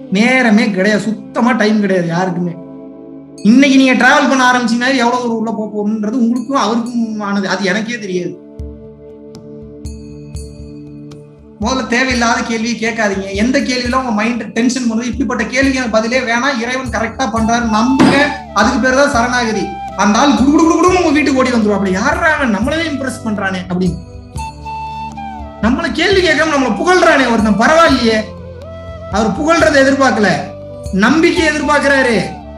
நேரமே கிடையாது சுத்தமா டைம் கிடையாது யாருக்குமே இன்னைக்கு நீங்க டிராவல் பண்ண ஆரம்பிச்சீங்கன்னா எவ்வளவு தூரம் உள்ள போக போகணுன்றது உங்களுக்கும் அவருக்கும் ஆனது அது எனக்கே தெரியாது முதல்ல தேவையில்லாத கேள்வியை கேட்காதீங்க எந்த கேள்வியில உங்க மைண்ட் டென்ஷன் பண்ணுது இப்படிப்பட்ட கேள்விக்கு எனக்கு பதிலே வேணாம் இறைவன் கரெக்டா பண்றாரு நம்புங்க அதுக்கு பேர் தான் சரணாகதி அந்த ஆள் குடு குடு குடு உங்க வீட்டுக்கு ஓடி வந்துரும் அப்படி யாரா அவன் நம்மளவே இம்ப்ரெஸ் பண்றானே அப்படின்னு நம்மள கேள்வி கேட்காம நம்மள புகழ்றானே ஒருத்தன் பரவாயில்லையே அவர் புகழ்றதை எதிர்பார்க்கல நம்பிக்கை எதிர்பார்க்கிறாரு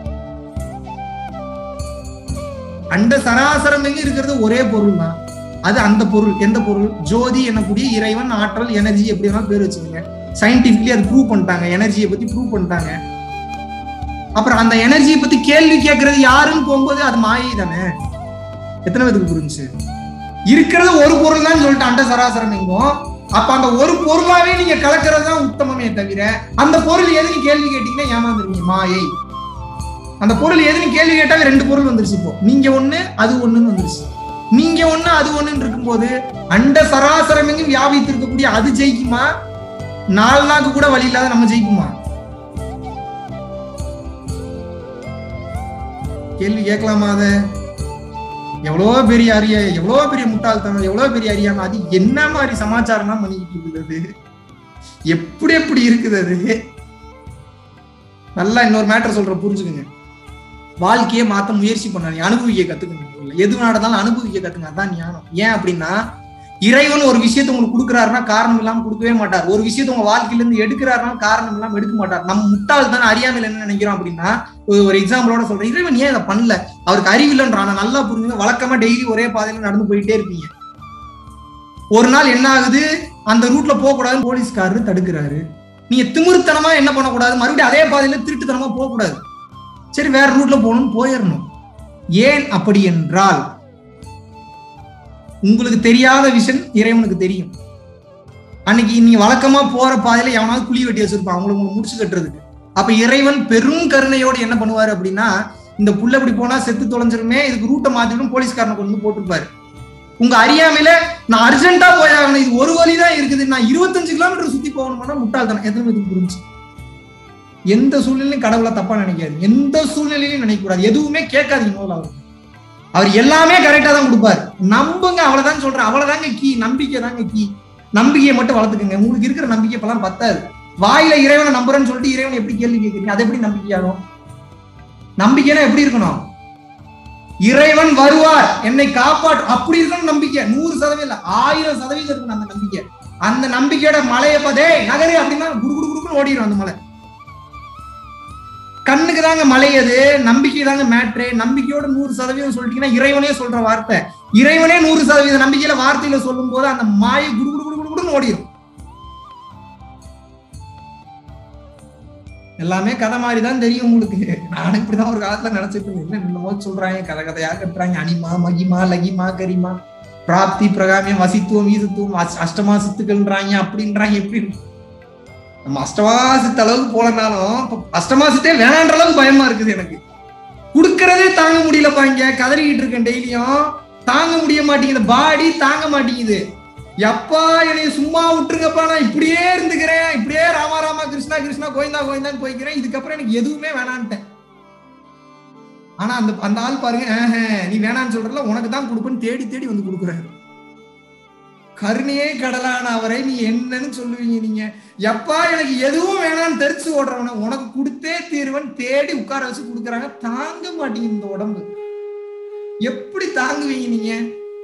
அண்ட சராசரம் எங்க இருக்கிறது ஒரே பொருள் தான் அது அந்த பொருள் எந்த பொருள் ஜோதி என்னக்கூடிய இறைவன் ஆற்றல் எனர்ஜி எப்படி வேணாலும் பேர் வச்சுக்கோங்க சயின்டிபிக்லி அது ப்ரூவ் பண்ணிட்டாங்க எனர்ஜியை பத்தி ப்ரூவ் பண்ணிட்டாங்க அப்புறம் அந்த எனர்ஜியை பத்தி கேள்வி கேட்கறது யாருன்னு போகும்போது அது மாயை தானே எத்தனை பேருக்கு புரிஞ்சு இருக்கிறது ஒரு பொருள் தான் சொல்லிட்டு அண்ட சராசரம் எங்கும் அப்ப அந்த ஒரு பொருளாவே நீங்க கலக்கிறது தான் உத்தமமே தவிர அந்த பொருள் எதுன்னு கேள்வி கேட்டீங்கன்னா ஏமாந்துருவீங்க மாயை அந்த பொருள் எதுன்னு கேள்வி கேட்டாவே ரெண்டு பொருள் வந்துருச்சு இப்போ நீங்க ஒண்ணு அது ஒண்ணுன்னு வந்துருச்சு நீங்க ஒண்ணு அது ஒண்ணுன்னு இருக்கும்போது அண்ட சராசரம் எங்கும் வியாபித்து இருக்கக்கூடிய அது ஜெயிக்குமா நாலு நாக்கு கூட வழி இல்லாத நம்ம ஜெயிக்குமா கேள்வி கேட்கலாமா அத எவ்வளோ பெரிய அறிய எவ்வளோ பெரிய முட்டாள்தனம் எவ்வளோ பெரிய அறியாம அது என்ன மாதிரி சமாச்சாரம்னா பண்ணிக்கிட்டு இருக்குது அது எப்படி எப்படி இருக்குது அது நல்லா இன்னொரு மேட்டர் சொல்றேன் புரிஞ்சுக்குங்க வாழ்க்கையை மாத்த முயற்சி பண்ணாங்க அனுபவிக்க கத்துக்கணும் எது நடந்தாலும் அனுபவிக்க கத்துங்க அதான் ஞானம் ஏன் அப்படின்னா இறைவன் ஒரு விஷயத்தை உங்களுக்கு கொடுக்குறாருன்னா காரணம் இல்லாம கொடுக்கவே மாட்டார் ஒரு விஷயத்தை உங்க வாழ்க்கையில இருந்து எடுக்கிறாருன்னா காரணம் இல்லாம எடுக்க மாட்டார் நம்ம முட்டாள் தானே அறியாமல் என்ன நினைக்கிறோம் அப்படின்னா ஒரு- ஒரு எக்ஸாம்பிளோட சொல்றேன் இறைவன் ஏன் இதை பண்ணல அவருக்கு அறிவில்லைன்றான் ஆனா நல்லா புரிஞ்சுங்க வழக்கமா டெய்லி ஒரே பாதையில நடந்து போயிட்டே இருப்பீங்க ஒரு நாள் என்ன ஆகுது அந்த ரூட்ல போக கூடாதுன்னு போலீஸ்காரரு தடுக்கிறாரு நீங்க திமிருத்தனமா என்ன பண்ணக்கூடாது மறுபடியும் அதே பாதையில திருட்டுத்தனமா போக கூடாது சரி வேற ரூட்ல போகணும்னு போயிடணும் ஏன் அப்படி என்றால் உங்களுக்கு தெரியாத விஷன் இறைவனுக்கு தெரியும் அன்னைக்கு நீங்க வழக்கமா போற பாதையில எவனாவது குழி வெட்டி வச்சிருப்பான் அவங்களுக்கு உங்களை முடிச்சு கட்டுறதுக்கு அப்ப இறைவன் பெரும் கருணையோடு என்ன பண்ணுவாரு அப்படின்னா இந்த புள்ள இப்படி போனா செத்து தொலைஞ்சிருமே இதுக்கு ரூட்டை மாத்திடும் போலீஸ்காரனை கொண்டு வந்து போட்டுருப்பாரு உங்க அறியாமையில நான் அர்ஜென்ட்டா போயாகணும் இது ஒரு வழி தான் இருக்குது நான் இருபத்தஞ்சு கிலோமீட்டர் சுத்தி போகணும்னா முட்டாள்தானே எத்தனை பேருக்கு புரிஞ்சு எந்த சூழ்நிலையும் கடவுளை தப்பா நினைக்காது எந்த சூழ்நிலையிலும் நினைக்க கூடாது எதுவுமே கேட்காதீங்க முதல்ல அவர் அவர் எல்லாமே கரெக்டா தான் கொடுப்பாரு நம்புங்க அவ்வளவுதான் சொல்றேன் அவ்வளவுதாங்க கீ நம்பிக்கை தாங்க கீ நம்பிக்கையை மட்டும் வளர்த்துக்கங்க உங்களுக்கு இருக்கிற நம்பிக்கை இப்பெல்லாம் பத்தாது வாயில இறைவனை நம்புறேன்னு சொல்லிட்டு இறைவன் எப்படி கேள்வி கேட்குறீங்க அது எப்படி நம்பிக்கையாகும் நம்பிக்கைனா எப்படி இருக்கணும் இறைவன் வருவார் என்னை காப்பாற்று அப்படி இருக்கணும் நம்பிக்கை நூறு சதவீதம் இல்ல ஆயிரம் சதவீதம் இருக்கணும் அந்த நம்பிக்கை அந்த நம்பிக்கையோட மலையை பதே நகரு அப்படின்னா குடு குடு குடுக்குன்னு ஓடிடும் அந்த மலை கண்ணுக்கு தாங்க மலை அது நம்பிக்கை தாங்க மேட்ரு நம்பிக்கையோட நூறு சதவீதம் சொல்லிட்டீங்கன்னா இறைவனே சொல்ற வார்த்தை இறைவனே நூறு சதவீத நம்பிக்கையில வார்த்தையில சொல்லும் போது அந்த மாயை குடு குடு குடு குடு குடுன்னு ஓடிடும் எல்லாமே கதை மாதிரி தான் தெரியும் உங்களுக்கு நானும் இப்படிதான் ஒரு காலத்துல நினைச்சிட்டு இருந்தேன் என்ன என்னமோ சொல்றாங்க கதை கதையா கட்டுறாங்க அனிமா மகிமா லகிமா கரிமா பிராப்தி பிரகாமியம் வசித்துவம் ஈசத்துவம் அஷ்- அஷ்டமா சித்துக்கள்ன்றாங்க அப்படின்றாங்க எப்படி நம்ம அஷ்டமாசித்த அளவுக்கு போலனாலும் இப்ப அஷ்டமாசித்தே வேணான்ற அளவுக்கு பயமா இருக்குது எனக்கு குடுக்கறதே தாங்க முடியலப்பா இங்க கதறிக்கிட்டு இருக்கேன் டெய்லியும் தாங்க முடிய மாட்டேங்குது பாடி தாங்க மாட்டேங்குது எப்பா என்னைய சும்மா விட்டுருங்கப்பா நான் இப்படியே இருந்துக்கிறேன் இப்படியே ராமா ராமா கிருஷ்ணா கிருஷ்ணா கோவிந்தா கோவிந்தான்னு போய்க்கிறேன் இதுக்கப்புறம் எனக்கு எதுவுமே வேணான்ட்டேன் ஆனா அந்த அந்த ஆள் பாருங்க ஆஹா, நீ வேணான்னு சொல்றல உனக்கு தான் கொடுப்பேன்னு தேடி தேடி வந்து கொடுக்குறாரு கருணையே கடலான அவரை நீ என்னன்னு சொல்லுவீங்க நீங்க எப்பா எனக்கு எதுவும் வேணாம்னு தெரிச்சு ஓடுறவன உனக்கு கொடுத்தே தீர்வன் தேடி உட்கார வச்சு கொடுக்குறாங்க தாங்க மாட்டீங்க இந்த உடம்பு எப்படி தாங்குவீங்க நீங்க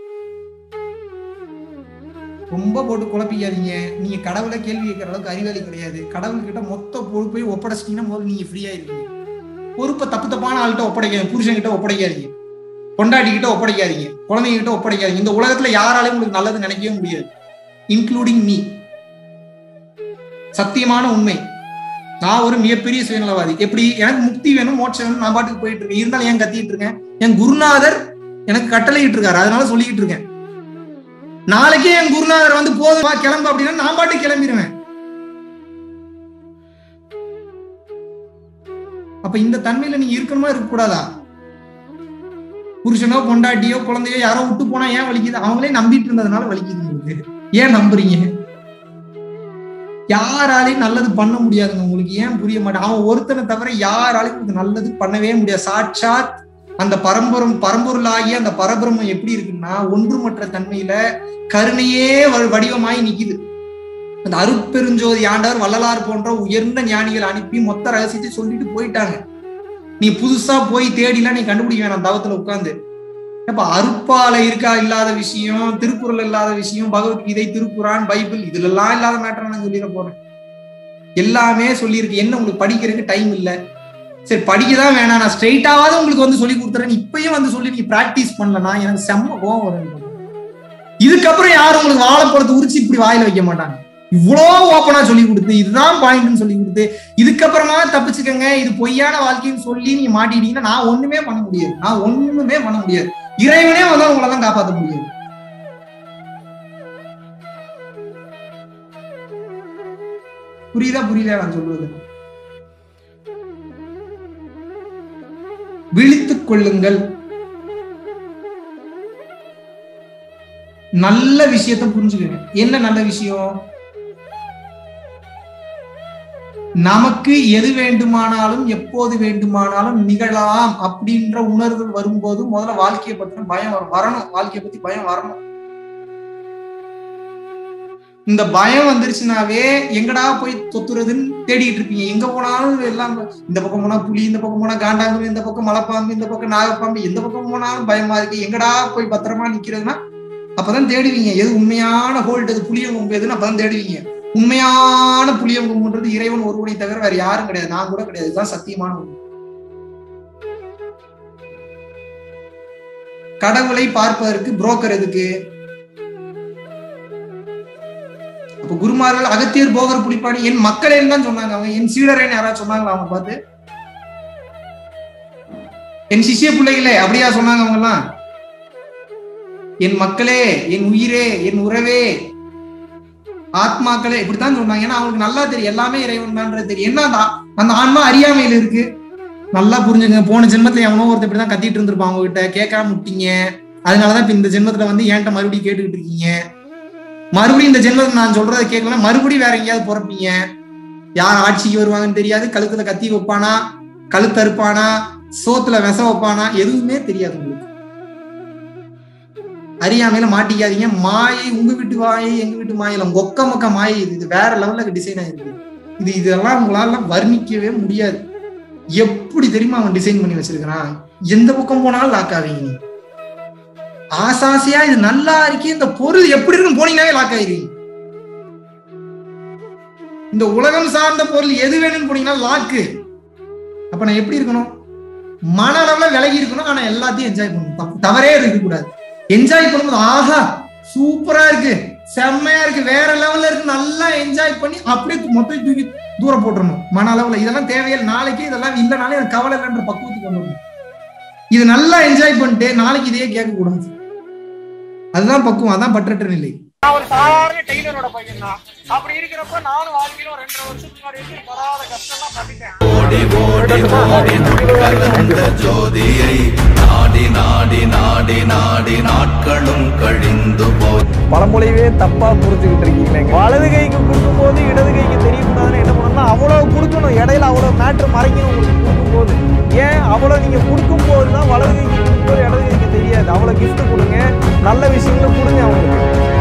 ரொம்ப போட்டு குழப்பிக்காதீங்க நீங்க கடவுளை கேள்வி கேட்கற அளவுக்கு அறிவாளி கிடையாது கடவுள்கிட்ட மொத்த பொறுப்பையும் ஒப்படைச்சிட்டீங்கன்னா முதல்ல நீங்க ஃப்ரீயா இருக்கீங்க பொறுப்பை தப்பு தப்பான ஆள்கிட்ட ஒப்படைக்காதீங்க புருஷன் கிட்ட ஒப்படைக்காதீங்க பொண்டாட்டி கிட்ட ஒப்படைக்காதீங்க குழந்தைங்க கிட்ட ஒப்படைக்காதீங்க இந்த உலகத்துல யாராலையும் உங்களுக்கு நல்லது நினைக்கவே முடியாது இன்க்ளூடிங் மீ சத்தியமான உண்மை நான் ஒரு மிகப்பெரிய சுயநலவாதி எப்படி எனக்கு முக்தி வேணும் மோட்சம் வேணும் நான் பாட்டுக்கு போயிட்டு இருக்கேன் இருந்தாலும் ஏன் கத்திட்டு இருக்கேன் என் குருநாதர் எனக்கு கட்டளையிட்டு இருக்காரு அதனால சொல்லிக்கிட்டு இருக்கேன் நாளைக்கே என் குருநாதர் வந்து போதுமா கிளம்பு அப்படின்னா நான் பாட்டு கிளம்பிடுவேன் அப்ப இந்த தன்மையில நீங்க இருக்கணுமா இருக்க கூடாதா புருஷனோ பொண்டாட்டியோ குழந்தையோ யாரோ விட்டு போனா ஏன் வலிக்குது அவங்களே நம்பிட்டு இருந்ததுனால வலிக்குது உங்களுக்கு ஏன் நம்புறீங்க யாராலையும் நல்லது பண்ண முடியாதுங்க உங்களுக்கு ஏன் புரிய மாட்டேன் அவன் ஒருத்தனை தவிர யாராலையும் உங்களுக்கு நல்லது பண்ணவே முடியாது சாட்சாத் அந்த பரம்பரம் பரம்பொருளாகி அந்த பரபிரமம் எப்படி இருக்குன்னா ஒன்றுமற்ற தன்மையில கருணையே வ- வடிவமாய் நிக்குது அந்த அருட்பெருஞ்சோதி ஆண்டவர் வள்ளலார் போன்ற உயர்ந்த ஞானிகள் அனுப்பி மொத்த ரகசியத்தை சொல்லிட்டு போயிட்டாங்க நீ புதுசா போய் தேடிலாம் நீ கண்டுபிடிக்க வேணாம் தவத்துல உட்கார்ந்து அப்ப அருப்பால இருக்கா இல்லாத விஷயம் திருக்குறள் இல்லாத விஷயம் பகவத்கீதை திருக்குறான் பைபிள் இதுல எல்லாம் இல்லாத மேட்டர் நான் சொல்லிட போறேன் எல்லாமே சொல்லியிருக்கு என்ன உங்களுக்கு படிக்கிறதுக்கு டைம் இல்ல சரி படிக்க தான் வேணாம் நான் ஸ்ட்ரைட்டாவது உங்களுக்கு வந்து சொல்லி கொடுத்துறேன் இப்பயும் வந்து சொல்லி நீ பிராக்டிஸ் பண்ணலனா எனக்கு செம்ம கோவம் வரும் இதுக்கப்புறம் யாரும் உங்களுக்கு வாழைப்பழத்தை உரிச்சு இப்படி வாயில வைக்க மாட்டாங்க இவ்வளோ ஓப்பனா சொல்லி கொடுத்து இதுதான் பாயிண்ட்னு சொல்லி கொடுத்து இதுக்கப்புறமா தப்பிச்சுக்கங்க இது பொய்யான வாழ்க்கைன்னு சொல்லி நீங்க மாட்டிட்டீங்கன்னா நான் ஒண்ணுமே பண்ண முடியாது நான் ஒண்ணுமே பண்ண முடியாது இறைவனே வந்தா உங்களை தான் காப்பாற்ற முடியும் புரியுதா புரியல நான் சொல்றது விழித்துக் கொள்ளுங்கள் நல்ல விஷயத்த புரிஞ்சுக்கங்க என்ன நல்ல விஷயம் நமக்கு எது வேண்டுமானாலும் எப்போது வேண்டுமானாலும் நிகழலாம் அப்படின்ற உணர்வு வரும்போது முதல்ல வாழ்க்கையை பத்தின பயம் வரும் வரணும் வாழ்க்கையை பத்தி பயம் வரணும் இந்த பயம் வந்துருச்சுனாவே எங்கடா போய் தொத்துறதுன்னு தேடிட்டு இருப்பீங்க எங்க போனாலும் எல்லாம் இந்த பக்கம் போனா புலி இந்த பக்கம் போனா காண்டாங்குரு இந்த பக்கம் மலைப்பாம்பு இந்த பக்கம் நாகப்பாம்பு எந்த பக்கம் போனாலும் பயமா இருக்கு எங்கடா போய் பத்திரமா நிக்கிறதுனா அப்பதான் தேடுவீங்க எது உண்மையான ஹோல்ட் எது புளியங்கொம்பு எதுன்னு அப்பதான் தேடுவீங்க உண்மையான புளியங்கொம்புன்றது இறைவன் ஒருவனை தவிர வேற யாரும் கிடையாது நான் கூட கிடையாது இதுதான் சத்தியமான உண்மை கடவுளை பார்ப்பதற்கு புரோக்கர் எதுக்கு அப்ப குருமார்கள் அகத்தியர் போகர் புலிப்பாணி என் மக்களேன்னு தான் சொன்னாங்க அவங்க என் சீடரேன்னு யாராவது சொன்னாங்களா அவங்க பார்த்து என் சிஷ்ய பிள்ளைகளே அப்படியா சொன்னாங்க அவங்க எல்லாம் என் மக்களே என் உயிரே என் உறவே ஆத்மாக்களே இப்படித்தான் சொன்னாங்க ஏன்னா அவங்களுக்கு நல்லா தெரியும் எல்லாமே இறைவன் தான்றது தெரியும் என்ன அந்த ஆ- அந்த ஆன்மா அறியாமையில இருக்கு நல்லா புரிஞ்சுங்க போன ஜென்மத்துல எவனோ ஒருத்தர் இப்படிதான் கத்திட்டு இருந்திருப்பான் உங்ககிட்ட கேட்காம விட்டீங்க அதனாலதான் இப்ப இந்த ஜென்மத்துல வந்து என்கிட்ட மறுபடியும் கேட்டுக்கிட்டு இருக்கீங்க மறுபடியும் இந்த ஜென்மத்துல நான் சொல்றதை கேட்கலாம் மறுபடியும் வேற எங்கேயாவது பிறப்பீங்க யார் ஆட்சிக்கு வருவாங்கன்னு தெரியாது கழுத்துல கத்தி வைப்பானா கழுத்து அறுப்பானா சோத்துல விச வைப்பானா எதுவுமே தெரியாது உங்களுக்கு அறியாமையில மாட்டிக்காதீங்க மாயை உங்க வீட்டு மாயை எங்க வீட்டு மாயில கொக்க மொக்க மாயை இது இது வேற லெவல்ல டிசைன் ஆயிருக்கு இது இதெல்லாம் உங்களால வர்ணிக்கவே முடியாது எப்படி தெரியுமா அவன் டிசைன் பண்ணி வச்சிருக்கிறான் எந்த பக்கம் போனாலும் லாக் ஆவீங்க நீ ஆசாசியா இது நல்லா இருக்கே இந்த பொருள் எப்படி இருக்குன்னு போனீங்கன்னாவே லாக் ஆயிருவீங்க இந்த உலகம் சார்ந்த பொருள் எது வேணும்னு போனீங்கன்னா லாக்கு அப்ப நான் எப்படி இருக்கணும் மன அளவுல விலகி இருக்கணும் ஆனா எல்லாத்தையும் என்ஜாய் பண்ணணும் தப்பு- தவறே இருக்க கூடாது என்ஜாய் பண்ணும்போது ஆஹா சூப்பரா இருக்கு செம்மையா இருக்கு வேற லெவல்ல இருக்கு நல்லா என்ஜாய் பண்ணி அப்படியே தூ- மொத்தம் தூக்கி தூரம் போட்டுறணும் மன அளவுல இதெல்லாம் தேவையில்லை நாளைக்கு இதெல்லாம் இல்லைனாலே எனக்கு கவலை இல்லைன்ற பக்குவத்துக்கு கொண்டு வரணும் இது நல்லா என்ஜாய் பண்ணிட்டு நாளைக்கு இதையே கேட்க கூடாது அதுதான் பக்குவம் அதான் பற்றற்ற நிலை நான் ஒரு சாதாரண டெய்லரோட பையன் தான் அப்படி இருக்கிறப்ப நானும் வாழ்க்கையில ஒரு ரெண்டரை வருஷத்துக்கு முன்னாடி வரைக்கும் படாத கஷ்டம்லாம் பண்ணிட்டேன் ஓடி ஓடி ஓடி கலந்த ஜோதியை நாடி நாடி நாடி நாடி நாட்களும் கழிந்து போய் பழமொழியவே தப்பா புரிஞ்சுக்கிட்டு இருக்கீங்க வலது கைக்கு கொடுக்கும் போது இடது கைக்கு தெரியக்கூடாதுன்னு என்ன பண்ணணும்னா அவ்வளவு கொடுக்கணும் இடையில அவ்வளவு மேட்ரு மறைக்கணும் உங்களுக்கு கொடுக்கும் போது ஏன் அவ்வளவு நீங்க கொடுக்கும் போது தான் வலது கைக்கு கொடுக்கும்போது இடது கைக்கு தெரியாது அவ்வளவு gift கொடுங்க நல்ல விஷயங்களும் கொடுங்க அவங்களுக்கு